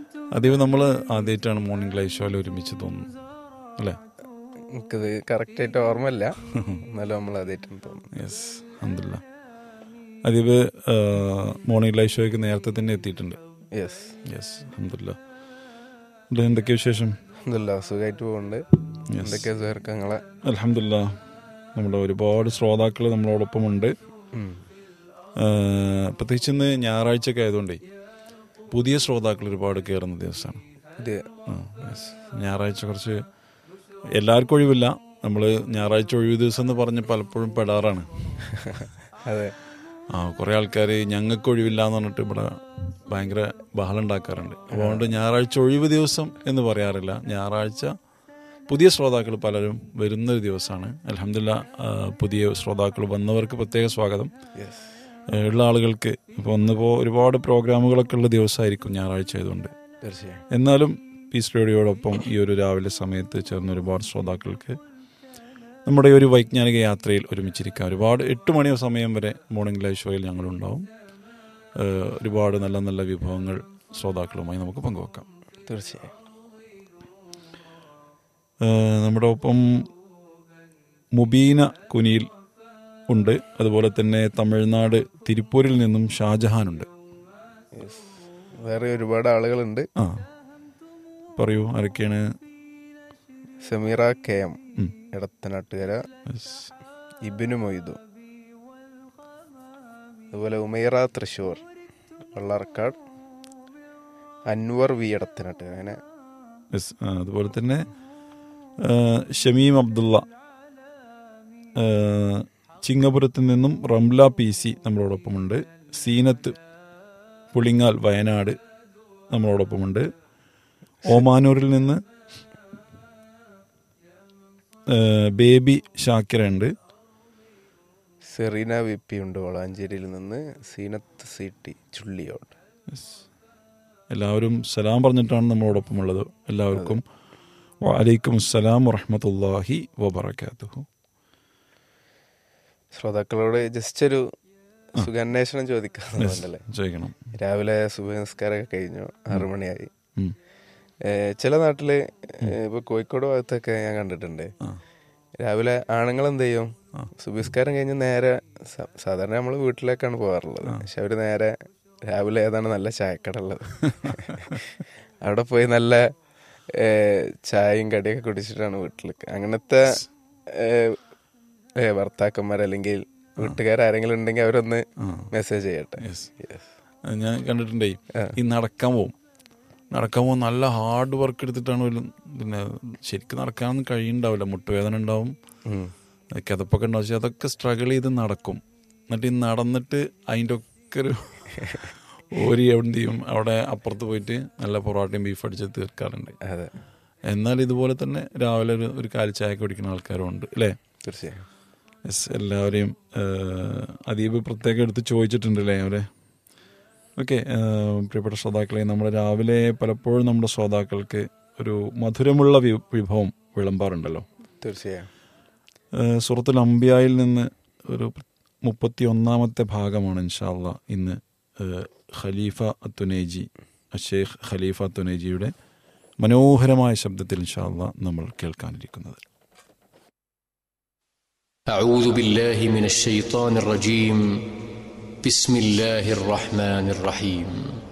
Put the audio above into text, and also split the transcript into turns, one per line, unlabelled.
അതീവ് നമ്മൾ ആദ്യമായിട്ടാണ് morning live ഷോയിൽ ഒരുമിച്ച് തോന്നുന്നു അല്ലേ
എനിക്കത് കറക്റ്റ് ആയിട്ട് ഓർമ്മയില്ല എന്നാലും നമ്മൾ അതായിട്ടാണ് തോന്നുന്നു
യെസ് അഹമ്മദില്ല അതീവ് മോർണിംഗ് ലൈവ് ഷോയ്ക്ക് നേരത്തെ തന്നെ എത്തിയിട്ടുണ്ട്
യെസ്
യെസ് അഹമ്മദില്ല ഇവിടെ എന്തൊക്കെ വിശേഷം
എന്തല്ല സുഖമായിട്ട് പോകുന്നുണ്ട്
Yes.
എന്തൊക്കെയാ സുഹൃത്ത് നിങ്ങളെ
അലഹമില്ല നമ്മുടെ ഒരുപാട് ശ്രോതാക്കൾ നമ്മളോടൊപ്പം ഉണ്ട്
ഉം.
പ്രത്യേകിച്ച് ഇന്ന് ഞായറാഴ്ചയൊക്കെ ആയതുകൊണ്ടേ പുതിയ ശ്രോതാക്കൾ ഒരുപാട് കയറുന്ന ദിവസമാണ്
ഇത്
ആ, yes. ഞായറാഴ്ച കുറച്ച് എല്ലാവർക്കും ഒഴിവില്ല നമ്മൾ ഞായറാഴ്ച ഒഴിവ് ദിവസം എന്ന് പറഞ്ഞ് പലപ്പോഴും പെടാറാണ്
അതെ
ആ കുറേ ആൾക്കാർ ഞങ്ങൾക്ക് ഒഴിവില്ല എന്ന് പറഞ്ഞിട്ട് ഇവിടെ ഭയങ്കര ബഹളം ഉണ്ടാക്കാറുണ്ട് അതുകൊണ്ട് ഞായറാഴ്ച ഒഴിവ് ദിവസം എന്ന് പറയാറില്ല ഞായറാഴ്ച പുതിയ ശ്രോതാക്കൾ പലരും വരുന്നൊരു ദിവസമാണ് അലഹമില്ല പുതിയ ശ്രോതാക്കൾ വന്നവർക്ക് പ്രത്യേക സ്വാഗതം
യെസ്
ഏഹ് ഉള്ള ആളുകൾക്ക് ഇപ്പോൾ ഒന്നിപ്പോൾ ഒരുപാട് പ്രോഗ്രാമുകളൊക്കെ ഉള്ള ദിവസമായിരിക്കും ഞായറാഴ്ച ആയതുകൊണ്ട്
തീർച്ചയായും
എന്നാലും പീസ് റേഡിയോടൊപ്പം ഈ ഒരു രാവിലെ സമയത്ത് ചേർന്ന ഒരുപാട് ശ്രോതാക്കൾക്ക് നമ്മുടെ ഈ ഒരു വൈജ്ഞാനിക യാത്രയിൽ ഒരുമിച്ചിരിക്കാം ഒരുപാട് എട്ട് മണി സമയം വരെ മോർണിംഗ് ലൈവ് ഷോയിൽ ഞങ്ങളുണ്ടാവും ഏഹ് ഒരുപാട് നല്ല നല്ല വിഭവങ്ങൾ ശ്രോതാക്കളുമായി നമുക്ക് പങ്കുവെക്കാം
തീർച്ചയായും
ഏഹ് നമ്മുടെ ഒപ്പം മുബീന കുനിയിൽ ഉണ്ട് അതുപോലെ തന്നെ തമിഴ്നാട് തിരുപ്പൂരിൽ നിന്നും ഷാജഹാനുണ്ട്
യെസ് വേറെ ഒരുപാട് ആളുകളുണ്ട്
ആ പറയൂ ആരൊക്കെയാണ്
സമീറ കെ എം
ഉം.
ഇടത്തനാട്ടുകര
Yes.
ഇബിനു മൊയ്തു അതുപോലെ ഉമൈറ തൃശ്ശൂർ വള്ളാർക്കാട് അൻവർ വി ഇടത്തനാട്ടുകര അങ്ങനെ
Yes. ആ, അതുപോലെ തന്നെ ആ, ഷമീം അബ്ദുള്ള ആ, ചിങ്ങപുരത്ത് നിന്നും റംല പി സി നമ്മളോടൊപ്പമുണ്ട് സീനത്ത് പുളിങ്ങാൽ വയനാട് നമ്മളോടൊപ്പമുണ്ട് ഓമാനൂരിൽ നിന്ന് ആ, ബേബി ഷാക്കിര ഉണ്ട്
സെറീന വി പി ഉണ്ട് വളാഞ്ചേരിയിൽ നിന്ന് സീനത്ത് സി ടി ചുള്ളിയോട്
എല്ലാവരും സലാം പറഞ്ഞിട്ടാണ് നമ്മളോടൊപ്പമുള്ളത് എല്ലാവർക്കും വലൈക്കും അസ്സലാം വറഹമത്തല്ലാഹി വബർക്കാത്തുഹു
ശ്രോതാക്കളോട് ജസ്റ്റ് ഒരു സുഖാന്വേഷണം ചോദിക്കാറുണ്ടല്ലേ
ചോദിക്കണം
രാവിലെ സുബനസ്കാരമൊക്കെ കഴിഞ്ഞു ആറു മണിയായി
ഉം.
ഏഹ് ചില നാട്ടില് ഏഹ് ഇപ്പൊ കോഴിക്കോട് ഭാഗത്തൊക്കെ ഞാൻ കണ്ടിട്ടുണ്ട്
ആ.
രാവിലെ ആണുങ്ങൾ എന്ത് ചെയ്യും
ആ.
സുബിസ്കാരം കഴിഞ്ഞ് നേരെ സ- സാധാരണ നമ്മൾ വീട്ടിലേക്കാണ് പോകാറുള്ളത് പക്ഷെ അവര് നേരെ രാവിലെ ഏതാണ് നല്ല ചായക്കട ഉള്ളത് അവിടെ പോയി നല്ല ഏഹ് ചായയും കടിയൊക്കെ കുടിച്ചിട്ടാണ് വീട്ടിലേക്ക് അങ്ങനത്തെ ഏഹ് ഏഹ് ഭർത്താക്കന്മാർ അല്ലെങ്കിൽ വീട്ടുകാരെങ്കിലും ഉണ്ടെങ്കിൽ അവരൊന്ന്
ആ.
മെസ്സേജ് ചെയ്യട്ടെ
Yes.
Yes.
അത് ഞാൻ കണ്ടിട്ടുണ്ടേ
ആ.
ഈ നടക്കാൻ പോവും നടക്കാൻ പോകും നല്ല ഹാർഡ് വർക്ക് എടുത്തിട്ടാണ് ഒരു പിന്നെ ശരിക്കും നടക്കാനൊന്നും കഴിയുണ്ടാവില്ല മുട്ടുവേദന ഉണ്ടാവും
ഉം.
കിതപ്പൊക്കെ ഉണ്ടാവും പക്ഷെ അതൊക്കെ സ്ട്രഗിൾ ചെയ്ത് നടക്കും എന്നിട്ട് ഈ നടന്നിട്ട് അതിൻ്റെ ഒക്കെ ഒരു ഓരി എന്ത് ചെയ്യും അവിടെ അപ്പുറത്ത് പോയിട്ട് നല്ല പൊറോട്ടയും ബീഫ് അടിച്ച് തീർക്കാറുണ്ട്
അതെ
എന്നാൽ ഇതുപോലെ തന്നെ രാവിലെ ഒരു ഒരു കാലി ചായ കുടിക്കുന്ന ആൾക്കാരും ഉണ്ട് അല്ലേ
തീർച്ചയായും
യെസ് എല്ലാവരെയും ഏഹ്, അദീബ് പ്രത്യേകം എടുത്ത് ചോദിച്ചിട്ടുണ്ട് അല്ലേ അവരെ ഓക്കെ പ്രിയപ്പെട്ട ശ്രോതാക്കളെ നമ്മുടെ രാവിലെ പലപ്പോഴും നമ്മുടെ ശ്രോതാക്കൾക്ക് ഒരു മധുരമുള്ള വി- വിഭവം വിളമ്പാറുണ്ടല്ലോ
തീർച്ചയായും
ഏഹ്, സൂറത്തുൽ അംബിയായിൽ നിന്ന് ഒരു മുപ്പത്തി ഒന്നാമത്തെ ഭാഗമാണ് ഇൻഷാല്ല ഇന്ന് ഏഹ്, ഖലീഫ അത്തുനേജി ഷെയ്ഖ് ഖലീഫ അത്തുനേജിയുടെ മനോഹരമായ ശബ്ദത്തിൽ ഇൻഷാല്ല നമ്മൾ കേൾക്കാനിരിക്കുന്നത്
أعوذ بالله من الشيطان الرجيم بسم الله الرحمن الرحيم